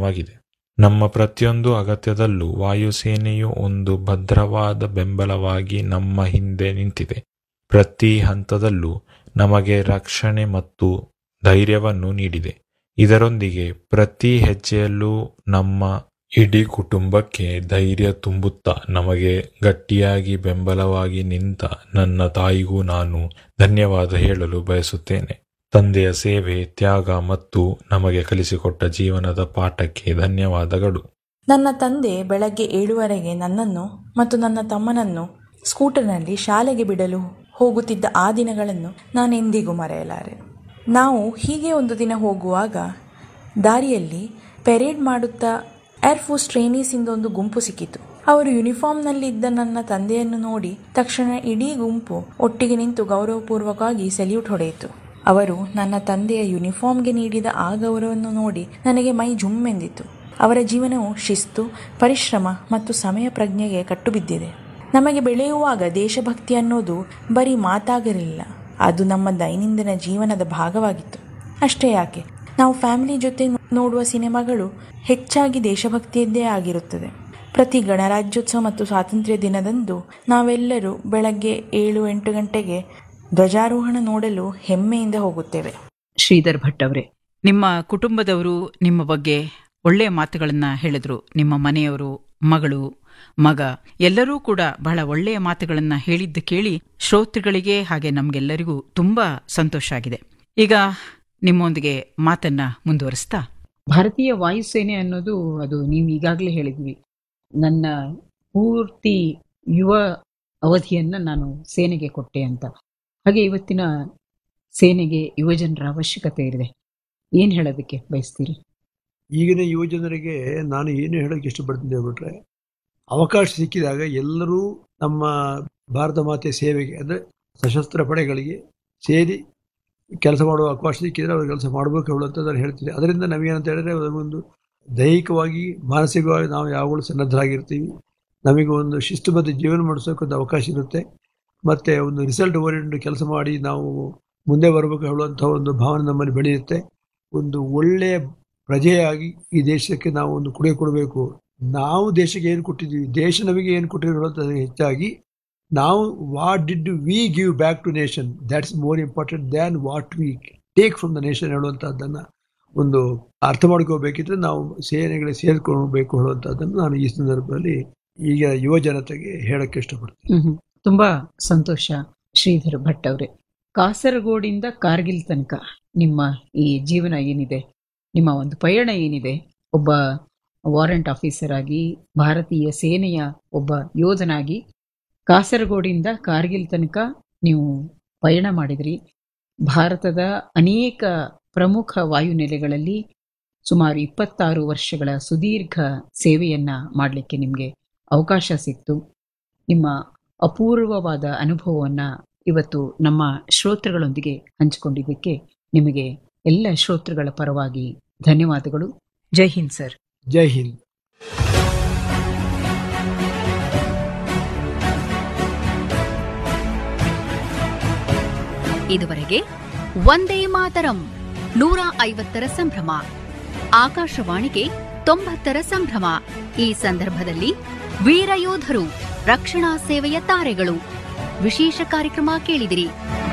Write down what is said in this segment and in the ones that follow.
ಕಾರಣವಾಗಿದೆ ನಮ್ಮ ಪ್ರತಿಯೊಂದು ಅಗತ್ಯದಲ್ಲೂ ವಾಯುಸೇನೆಯು ಒಂದು ಭದ್ರವಾದ ಬೆಂಬಲವಾಗಿ ನಮ್ಮ ಹಿಂದೆ ನಿಂತಿದೆ ಪ್ರತಿ ಹಂತದಲ್ಲೂ ನಮಗೆ ರಕ್ಷಣೆ ಮತ್ತು ಧೈರ್ಯವನ್ನು ನೀಡಿದೆ ಇದರೊಂದಿಗೆ ಪ್ರತಿ ಹೆಜ್ಜೆಯಲ್ಲೂ ನಮ್ಮ ಇಡೀ ಕುಟುಂಬಕ್ಕೆ ಧೈರ್ಯ ತುಂಬುತ್ತಾ ನಮಗೆ ಗಟ್ಟಿಯಾಗಿ ಬೆಂಬಲವಾಗಿ ನಿಂತ ನನ್ನ ತಾಯಿಗೂ ನಾನು ಧನ್ಯವಾದ ಹೇಳಲು ಬಯಸುತ್ತೇನೆ ತಂದೆಯ ಸೇವೆ ತ್ಯಾಗ ಮತ್ತು ನಮಗೆ ಕಲಿಸಿಕೊಟ್ಟ ಜೀವನದ ಪಾಠಕ್ಕೆ ಧನ್ಯವಾದಗಳು ನನ್ನ ತಂದೆ ಬೆಳಗ್ಗೆ ಏಳುವರೆಗೆ ನನ್ನನ್ನು ಮತ್ತು ನನ್ನ ತಮ್ಮನನ್ನು ಸ್ಕೂಟರ್ನಲ್ಲಿ ಶಾಲೆಗೆ ಬಿಡಲು ಹೋಗುತ್ತಿದ್ದ ಆ ದಿನಗಳನ್ನು ನಾನೆಂದಿಗೂ ಮರೆಯಲಾರೆ ನಾವು ಹೀಗೆ ಒಂದು ದಿನ ಹೋಗುವಾಗ ದಾರಿಯಲ್ಲಿ ಪೆರೇಡ್ ಮಾಡುತ್ತಾ ಏರ್ಫೋರ್ಸ್ ಟ್ರೈನೀಸಿಂದ ಒಂದು ಗುಂಪು ಸಿಕ್ಕಿತು ಅವರು ಯೂನಿಫಾರ್ಮ್ನಲ್ಲಿದ್ದ ನನ್ನ ತಂದೆಯನ್ನು ನೋಡಿ ತಕ್ಷಣ ಇಡೀ ಗುಂಪು ಒಟ್ಟಿಗೆ ನಿಂತು ಗೌರವಪೂರ್ವಕವಾಗಿ ಸೆಲ್ಯೂಟ್ ಹೊಡೆಯಿತು ಅವರು ನನ್ನ ತಂದೆಯ ಯೂನಿಫಾರ್ಮ್ಗೆ ನೀಡಿದ ಆ ಗೌರವವನ್ನು ನೋಡಿ ನನಗೆ ಮೈ ಜುಮ್ಮೆಂದಿತು ಅವರ ಜೀವನವು ಶಿಸ್ತು ಪರಿಶ್ರಮ ಮತ್ತು ಸಮಯ ಪ್ರಜ್ಞೆಗೆ ಕಟ್ಟುಬಿದ್ದಿದೆ ನಮಗೆ ಬೆಳೆಯುವಾಗ ದೇಶಭಕ್ತಿ ಅನ್ನೋದು ಬರೀ ಮಾತಾಗಿರಲಿಲ್ಲ ಅದು ನಮ್ಮ ದೈನಂದಿನ ಜೀವನದ ಭಾಗವಾಗಿತ್ತು ಅಷ್ಟೇ ಯಾಕೆ ನಾವು ಫ್ಯಾಮಿಲಿ ಜೊತೆ ನೋಡುವ ಸಿನಿಮಾಗಳು ಹೆಚ್ಚಾಗಿ ದೇಶಭಕ್ತಿಯದ್ದೇ ಆಗಿರುತ್ತದೆ ಪ್ರತಿ ಗಣರಾಜ್ಯೋತ್ಸವ ಮತ್ತು ಸ್ವಾತಂತ್ರ್ಯ ದಿನದಂದು ನಾವೆಲ್ಲರೂ ಬೆಳಗ್ಗೆ ಏಳು ಎಂಟು ಗಂಟೆಗೆ ಧ್ವಜಾರೋಹಣ ನೋಡಲು ಹೆಮ್ಮೆಯಿಂದ ಹೋಗುತ್ತೇವೆ ಶ್ರೀಧರ್ ಭಟ್ ಅವರೇ ನಿಮ್ಮ ಕುಟುಂಬದವರು ನಿಮ್ಮ ಬಗ್ಗೆ ಒಳ್ಳೆಯ ಮಾತುಗಳನ್ನ ಹೇಳಿದ್ರು ನಿಮ್ಮ ಮನೆಯವರು ಮಗಳು ಮಗ ಎಲ್ಲರೂ ಕೂಡ ಬಹಳ ಒಳ್ಳೆಯ ಮಾತುಗಳನ್ನ ಹೇಳಿದ್ದು ಕೇಳಿ ಶ್ರೋತೃಗಳಿಗೆ ಹಾಗೆ ನಮ್ಗೆಲ್ಲರಿಗೂ ತುಂಬಾ ಸಂತೋಷ ಆಗಿದೆ ಈಗ ನಿಮ್ಮೊಂದಿಗೆ ಮಾತನ್ನ ಮುಂದುವರಿಸ್ತಾ ಭಾರತೀಯ ವಾಯುಸೇನೆ ಅನ್ನೋದು ಅದು ನೀವು ಈಗಾಗಲೇ ಹೇಳಿದ್ವಿ ನನ್ನ ಪೂರ್ತಿ ಯುವ ಅವಧಿಯನ್ನ ನಾನು ಸೇನೆಗೆ ಕೊಟ್ಟೆ ಅಂತ ಹಾಗೆ ಇವತ್ತಿನ ಸೇನೆಗೆ ಯುವಜನರ ಅವಶ್ಯಕತೆ ಇದೆ ಏನ್ ಹೇಳೋದಕ್ಕೆ ಬಯಸ್ತೀರಿ ಈಗಿನ ಯುವಜನರಿಗೆ ನಾನು ಏನು ಹೇಳೋಕೆ ಇಷ್ಟಪಡ್ತೀನಿ ಹೇಳ್ಬಿಟ್ರೆ ಅವಕಾಶ ಸಿಕ್ಕಿದಾಗ ಎಲ್ಲರೂ ನಮ್ಮ ಭಾರತ ಮಾತೆ ಸೇವೆಗೆ ಅಂದರೆ ಸಶಸ್ತ್ರ ಪಡೆಗಳಿಗೆ ಸೇರಿ ಕೆಲಸ ಮಾಡುವ ಅವಕಾಶ ಸಿಕ್ಕಿದ್ರೆ ಅವ್ರು ಕೆಲಸ ಮಾಡಬೇಕು ಹೇಳುವಂತ ನಾನು ಹೇಳ್ತೀನಿ ಅದರಿಂದ ನಮಗೇನಂತ ಹೇಳಿದ್ರೆ ಒಂದು ದೈಹಿಕವಾಗಿ ಮಾನಸಿಕವಾಗಿ ನಾವು ಯಾವಾಗಲೂ ಸನ್ನದ್ಧರಾಗಿರ್ತೀವಿ ನಮಗೆ ಒಂದು ಶಿಸ್ತುಬದ್ಧ ಜೀವನ ಮಾಡಿಸೋಕೆ ಒಂದು ಅವಕಾಶ ಇರುತ್ತೆ ಮತ್ತು ಒಂದು ರಿಸಲ್ಟ್ ಓರಿಯೆಂಟ್ ಕೆಲಸ ಮಾಡಿ ನಾವು ಮುಂದೆ ಬರಬೇಕು ಹೇಳುವಂಥ ಒಂದು ಭಾವನೆ ನಮ್ಮಲ್ಲಿ ಬೆಳೆಯುತ್ತೆ ಒಂದು ಒಳ್ಳೆಯ ಪ್ರಜೆಯಾಗಿ ಈ ದೇಶಕ್ಕೆ ನಾವು ಒಂದು ಕೊಡುಗೆ ಕೊಡಬೇಕು ನಾವು ದೇಶಕ್ಕೆ ಏನು ಕೊಟ್ಟಿದ್ದೀವಿ ದೇಶ ನಮಗೆ ಏನು ಕೊಟ್ಟಿರೋದು ಹೆಚ್ಚಾಗಿ ನಾವು what did we give back to nation that's more important than what we take from the nation ಹೇಳುವಂಥದ್ದನ್ನು ಒಂದು ಅರ್ಥ ಮಾಡ್ಕೋಬೇಕಿದ್ರೆ ನಾವು ಸೇನೆಗಳಿಗೆ ಸೇರ್ಕೊಳ್ಬೇಕು ಹೇಳುವಂಥದ್ದನ್ನು ನಾನು ಈ ಸಂದರ್ಭದಲ್ಲಿ ಈಗ ಯುವ ಜನತೆಗೆ ಹೇಳಕ್ಕೆ ಇಷ್ಟಪಡ್ತೀನಿ ಹ್ಮ್ ತುಂಬಾ ಸಂತೋಷ ಶ್ರೀಧರ್ ಭಟ್ ಅವರೇ ಕಾಸರಗೋಡಿಂದ ಕಾರ್ಗಿಲ್ ತನಕ ನಿಮ್ಮ ಈ ಜೀವನ ಏನಿದೆ ನಿಮ್ಮ ಒಂದು ಪಯಣ ಏನಿದೆ ಒಬ್ಬ ವಾರೆಂಟ್ ಆಫೀಸರ್ ಆಗಿ ಭಾರತೀಯ ಸೇನೆಯ ಒಬ್ಬ ಯೋಧನಾಗಿ ಕಾಸರಗೋಡಿಂದ ಕಾರ್ಗಿಲ್ ತನಕ ನೀವು ಪಯಣ ಮಾಡಿದ್ರಿ ಭಾರತದ ಅನೇಕ ಪ್ರಮುಖ ವಾಯುನೆಲೆಗಳಲ್ಲಿ ಸುಮಾರು ಇಪ್ಪತ್ತಾರು ವರ್ಷಗಳ ಸುದೀರ್ಘ ಸೇವೆಯನ್ನ ಮಾಡಲಿಕ್ಕೆ ನಿಮಗೆ ಅವಕಾಶ ಸಿಕ್ತು ನಿಮ್ಮ ಅಪೂರ್ವವಾದ ಅನುಭವವನ್ನ ಇವತ್ತು ನಮ್ಮ ಶ್ರೋತೃಗಳೊಂದಿಗೆ ಹಂಚಿಕೊಂಡಿದ್ದಕ್ಕೆ ನಿಮಗೆ ಎಲ್ಲ ಶ್ರೋತೃಗಳ ಪರವಾಗಿ ಧನ್ಯವಾದಗಳು ಜೈ ಹಿಂದ್ ಸರ್ ಜೈ ಹಿಂದ್ ಇದುವರೆಗೆ ಒಂದೇ ಮಾತರಂ ನೂರ ಐವತ್ತರ ಸಂಭ್ರಮ ಆಕಾಶವಾಣಿಗೆ ತೊಂಬತ್ತರ ಸಂಭ್ರಮ ಈ ಸಂದರ್ಭದಲ್ಲಿ ವೀರಯೋಧರು ರಕ್ಷಣಾ ಸೇವೆಯ ತಾರೆಗಳು ವಿಶೇಷ ಕಾರ್ಯಕ್ರಮ ಕೇಳಿದಿರಿ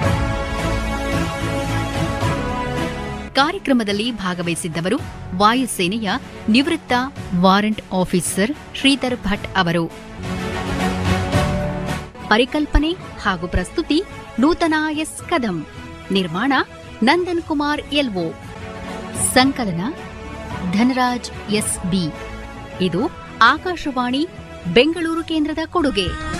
ಕಾರ್ಯಕ್ರಮದಲ್ಲಿ ಭಾಗವಹಿಸಿದ್ದವರು ವಾಯುಸೇನೆಯ ನಿವೃತ್ತ ವಾರೆಂಟ್ ಆಫೀಸರ್ ಶ್ರೀಧರ್ ಭಟ್ ಅವರು ಪರಿಕಲ್ಪನೆ ಹಾಗೂ ಪ್ರಸ್ತುತಿ ನೂತನ ಎಸ್ ಕದಂ ನಿರ್ಮಾಣ ನಂದನ್ ಕುಮಾರ್ ಎಲ್ಒ ಸಂಕಲನ ಧನರಾಜ್ ಎಸ್ ಬಿ ಇದು ಆಕಾಶವಾಣಿ ಬೆಂಗಳೂರು ಕೇಂದ್ರದ ಕೊಡುಗೆ